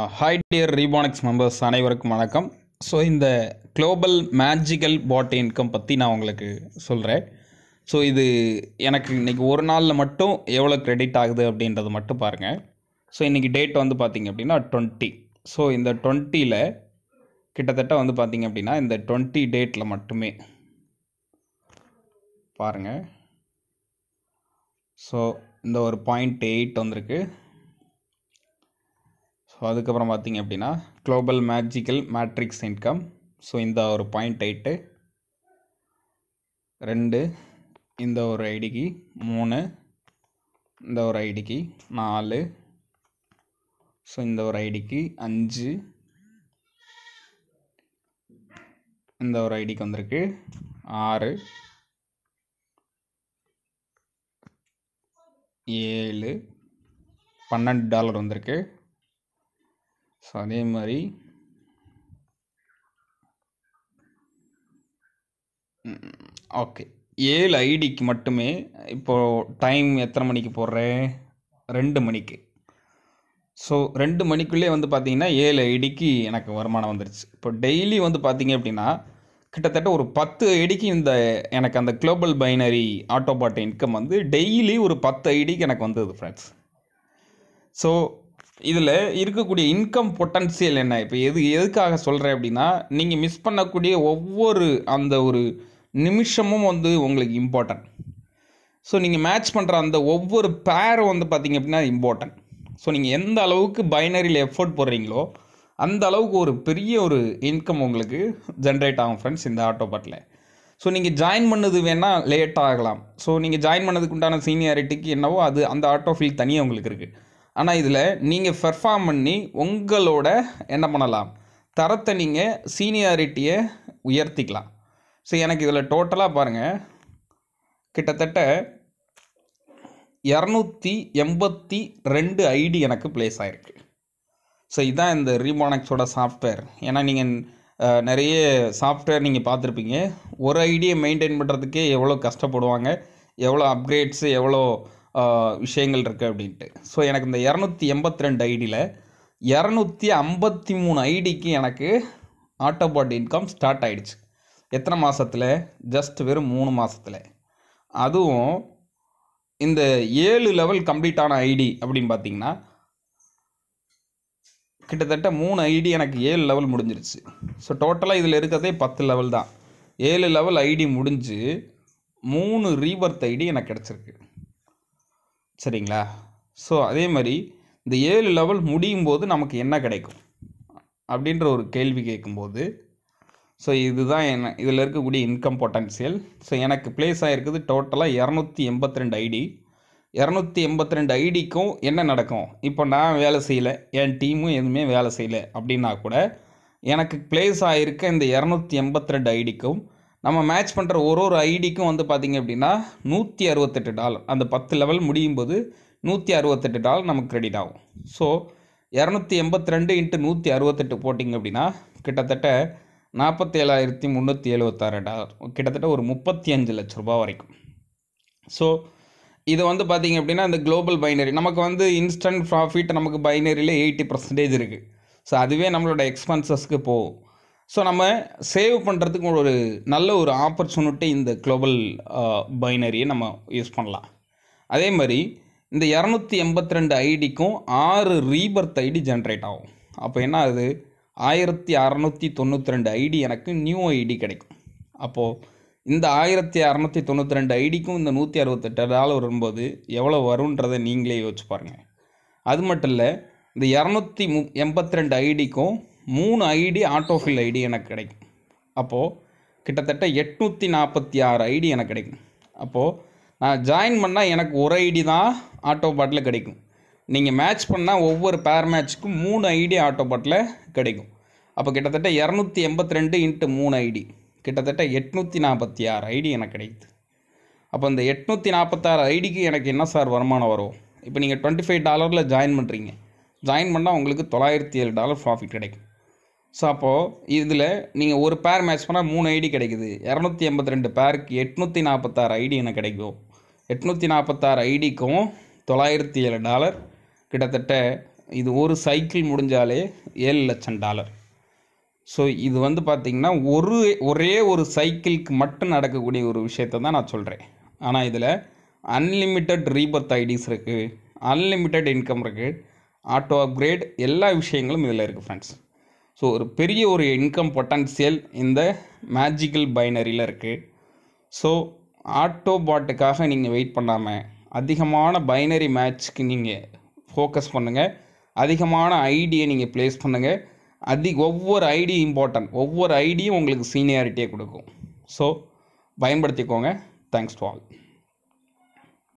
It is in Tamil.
ஹாய் டியர் ரீபானிக்ஸ் மெம்பர்ஸ் அனைவருக்கும் வணக்கம் ஸோ இந்த குளோபல் மேஜிக்கல் பாட் இன்கம் பற்றி நான் உங்களுக்கு சொல்கிறேன் ஸோ இது எனக்கு இன்றைக்கி ஒரு நாளில் மட்டும் எவ்வளோ கிரெடிட் ஆகுது அப்படின்றது மட்டும் பாருங்கள் ஸோ இன்றைக்கி டேட் வந்து பார்த்திங்க அப்படின்னா டுவெண்ட்டி ஸோ இந்த டுவெண்ட்டியில் கிட்டத்தட்ட வந்து பார்த்திங்க அப்படின்னா இந்த டுவெண்ட்டி டேட்டில் மட்டுமே பாருங்கள் ஸோ இந்த ஒரு பாயிண்ட் எயிட் வந்திருக்கு ஸோ அதுக்கப்புறம் பார்த்தீங்க அப்படின்னா global magical matrix income so இந்த ஒரு பாயிண்ட் எயிட்டு ரெண்டு இந்த ஒரு ஐடிக்கு மூணு இந்த ஒரு ஐடிக்கு நாலு ஸோ இந்த ஒரு ஐடிக்கு அஞ்சு இந்த ஒரு ஐடிக்கு வந்திருக்கு ஆறு ஏழு பன்னெண்டு டாலர் வந்திருக்கு ஸோ அதே மாதிரி ஓகே ஏழு ஐடிக்கு மட்டுமே இப்போது டைம் எத்தனை மணிக்கு போடுறேன் ரெண்டு மணிக்கு ஸோ ரெண்டு மணிக்குள்ளே வந்து பார்த்தீங்கன்னா ஏழு ஐடிக்கு எனக்கு வருமானம் வந்துருச்சு இப்போ டெய்லி வந்து பார்த்தீங்க அப்படின்னா கிட்டத்தட்ட ஒரு பத்து ஐடிக்கு இந்த எனக்கு அந்த குளோபல் பைனரி ஆட்டோபாட் இன்கம் வந்து டெய்லி ஒரு பத்து ஐடிக்கு எனக்கு வந்தது ஃப்ரெண்ட்ஸ் ஸோ இதில் இருக்கக்கூடிய இன்கம் பொட்டன்சியல் என்ன இப்போ எது எதுக்காக சொல்கிறேன் அப்படின்னா நீங்கள் மிஸ் பண்ணக்கூடிய ஒவ்வொரு அந்த ஒரு நிமிஷமும் வந்து உங்களுக்கு இம்பார்ட்டன்ட் ஸோ நீங்கள் மேட்ச் பண்ணுற அந்த ஒவ்வொரு பேரும் வந்து பார்த்தீங்க அப்படின்னா இம்பார்ட்டன்ட் ஸோ நீங்கள் எந்த அளவுக்கு பைனரியில் எஃபோர்ட் போடுறீங்களோ அந்த அளவுக்கு ஒரு பெரிய ஒரு இன்கம் உங்களுக்கு ஜென்ரேட் ஆகும் ஃப்ரெண்ட்ஸ் இந்த ஆட்டோபாட்டில் ஸோ நீங்கள் ஜாயின் பண்ணது வேணால் லேட் ஆகலாம் ஸோ நீங்கள் ஜாயின் பண்ணதுக்கு உண்டான சீனியாரிட்டிக்கு என்னவோ அது அந்த ஆட்டோ ஃபீல் தனியாக உங்களுக்கு இருக்குது ஆனால் இதில் நீங்கள் பெர்ஃபார்ம் பண்ணி உங்களோட என்ன பண்ணலாம் தரத்தை நீங்கள் சீனியாரிட்டியை உயர்த்திக்கலாம் ஸோ எனக்கு இதில் டோட்டலாக பாருங்கள் கிட்டத்தட்ட இரநூத்தி எண்பத்தி ரெண்டு ஐடி எனக்கு ப்ளேஸ் ஆகிருக்கு ஸோ இதுதான் இந்த ரீமானக்ஸோட சாஃப்ட்வேர் ஏன்னா நீங்கள் நிறைய சாஃப்ட்வேர் நீங்கள் பார்த்துருப்பீங்க ஒரு ஐடியை மெயின்டைன் பண்ணுறதுக்கே எவ்வளோ கஷ்டப்படுவாங்க எவ்வளோ அப்கிரேட்ஸு எவ்வளோ விஷயங்கள் இருக்குது அப்படின்ட்டு ஸோ எனக்கு இந்த இரநூத்தி எண்பத்தி ரெண்டு ஐடியில் இரநூத்தி ஐம்பத்தி மூணு ஐடிக்கு எனக்கு ஆட்டோபாட் இன்கம் ஸ்டார்ட் ஆகிடுச்சு எத்தனை மாதத்தில் ஜஸ்ட் வெறும் மூணு மாதத்தில் அதுவும் இந்த ஏழு லெவல் கம்ப்ளீட் ஆன ஐடி அப்படின்னு பார்த்தீங்கன்னா கிட்டத்தட்ட மூணு ஐடி எனக்கு ஏழு லெவல் முடிஞ்சிருச்சு ஸோ டோட்டலாக இதில் இருக்கிறதே பத்து லெவல் தான் ஏழு லெவல் ஐடி முடிஞ்சு மூணு ரீபர்த் ஐடி எனக்கு கிடச்சிருக்கு சரிங்களா ஸோ அதே மாதிரி இந்த ஏழு லெவல் முடியும் போது நமக்கு என்ன கிடைக்கும் அப்படின்ற ஒரு கேள்வி கேட்கும்போது ஸோ இதுதான் என்ன இதில் இருக்கக்கூடிய இன்கம் பொட்டன்சியல் ஸோ எனக்கு ப்ளேஸ் ஆகிருக்குது டோட்டலாக இரநூத்தி எண்பத்தி ரெண்டு ஐடி இரநூத்தி எண்பத்தி ரெண்டு ஐடிக்கும் என்ன நடக்கும் இப்போ நான் வேலை செய்யலை என் டீமும் எதுவுமே வேலை செய்யலை அப்படின்னா கூட எனக்கு ப்ளேஸ் ஆகிருக்க இந்த இரநூத்தி எண்பத்தி ரெண்டு ஐடிக்கும் நம்ம மேட்ச் பண்ணுற ஒரு ஒரு ஐடிக்கும் வந்து பார்த்திங்க அப்படின்னா நூற்றி அறுபத்தெட்டு டாலர் அந்த பத்து லெவல் முடியும் போது நூற்றி அறுபத்தெட்டு டாலர் நமக்கு கிரெடிட் ஆகும் ஸோ இரநூத்தி எண்பத்தி ரெண்டு இன்ட்டு நூற்றி அறுபத்தெட்டு போட்டிங்க அப்படின்னா கிட்டத்தட்ட நாற்பத்தேழாயிரத்தி முந்நூற்றி எழுபத்தாறு டாலர் கிட்டத்தட்ட ஒரு முப்பத்தி அஞ்சு லட்ச ரூபா வரைக்கும் ஸோ இது வந்து பார்த்திங்க அப்படின்னா இந்த குளோபல் பைனரி நமக்கு வந்து இன்ஸ்டன்ட் ப்ராஃபிட் நமக்கு பைனரியில் எயிட்டி பர்சன்டேஜ் இருக்குது ஸோ அதுவே நம்மளோட எக்ஸ்பென்சஸ்க்கு போகும் ஸோ நம்ம சேவ் பண்ணுறதுக்கு ஒரு நல்ல ஒரு ஆப்பர்ச்சுனிட்டி இந்த குளோபல் பைனரியை நம்ம யூஸ் பண்ணலாம் அதே மாதிரி இந்த இரநூத்தி எண்பத்தி ரெண்டு ஐடிக்கும் ஆறு ரீபர்த் ஐடி ஜென்ரேட் ஆகும் அப்போ என்ன ஆகுது ஆயிரத்தி அறநூற்றி தொண்ணூற்றி ரெண்டு ஐடி எனக்கு நியூ ஐடி கிடைக்கும் அப்போது இந்த ஆயிரத்தி அறநூற்றி தொண்ணூற்றி ரெண்டு ஐடிக்கும் இந்த நூற்றி அறுபத்தெட்டு டாலர் வரும்போது எவ்வளோ வருன்றதை நீங்களே யோசிச்சு பாருங்கள் அது மட்டும் இல்லை இந்த இரநூத்தி மு எண்பத்தி ரெண்டு ஐடிக்கும் மூணு ஐடி ஆட்டோஃபில் ஐடி எனக்கு கிடைக்கும் அப்போது கிட்டத்தட்ட எட்நூற்றி நாற்பத்தி ஆறு ஐடி எனக்கு கிடைக்கும் அப்போது நான் ஜாயின் பண்ணால் எனக்கு ஒரு ஐடி தான் ஆட்டோ பாட்டில் கிடைக்கும் நீங்கள் மேட்ச் பண்ணால் ஒவ்வொரு பேர் மேட்ச்சுக்கும் மூணு ஐடி ஆட்டோ பாட்டில் கிடைக்கும் அப்போ கிட்டத்தட்ட இரநூத்தி எண்பத்தி ரெண்டு இன்ட்டு மூணு ஐடி கிட்டத்தட்ட எட்நூற்றி நாற்பத்தி ஆறு ஐடி எனக்கு கிடைக்குது அப்போ இந்த எட்நூற்றி நாற்பத்தாறு ஐடிக்கு எனக்கு என்ன சார் வருமானம் வரும் இப்போ நீங்கள் டுவெண்ட்டி ஃபைவ் டாலரில் ஜாயின் பண்ணுறீங்க ஜாயின் பண்ணால் உங்களுக்கு தொள்ளாயிரத்தி ஏழு டாலர் ப்ராஃபிட் கிடைக்கும் ஸோ அப்போது இதில் நீங்கள் ஒரு பேர் மேட்ச் பண்ணால் மூணு ஐடி கிடைக்குது இரநூத்தி எண்பத்தி ரெண்டு பேருக்கு எட்நூற்றி நாற்பத்தாறு ஐடி எனக்கு கிடைக்கும் எட்நூற்றி நாற்பத்தாறு ஐடிக்கும் தொள்ளாயிரத்தி ஏழு டாலர் கிட்டத்தட்ட இது ஒரு சைக்கிள் முடிஞ்சாலே ஏழு லட்சம் டாலர் ஸோ இது வந்து பார்த்திங்கன்னா ஒரு ஒரே ஒரு சைக்கிளுக்கு மட்டும் நடக்கக்கூடிய ஒரு விஷயத்தை தான் நான் சொல்கிறேன் ஆனால் இதில் அன்லிமிட்டெட் ரீபர்த் ஐடிஸ் இருக்குது அன்லிமிட்டெட் இன்கம் இருக்குது ஆட்டோ அப்கிரேட் எல்லா விஷயங்களும் இதில் இருக்குது ஃப்ரெண்ட்ஸ் ஸோ ஒரு பெரிய ஒரு இன்கம் பொட்டன்சியல் இந்த மேஜிக்கல் பைனரியில் இருக்குது ஸோ ஆட்டோ பாட்டுக்காக நீங்கள் வெயிட் பண்ணாமல் அதிகமான பைனரி மேட்ச்க்கு நீங்கள் ஃபோக்கஸ் பண்ணுங்கள் அதிகமான ஐடியை நீங்கள் ப்ளேஸ் பண்ணுங்கள் அதி ஒவ்வொரு ஐடி இம்பார்ட்டன்ட் ஒவ்வொரு ஐடியும் உங்களுக்கு சீனியாரிட்டியை கொடுக்கும் ஸோ பயன்படுத்திக்கோங்க தேங்க்ஸ் டு ஆல்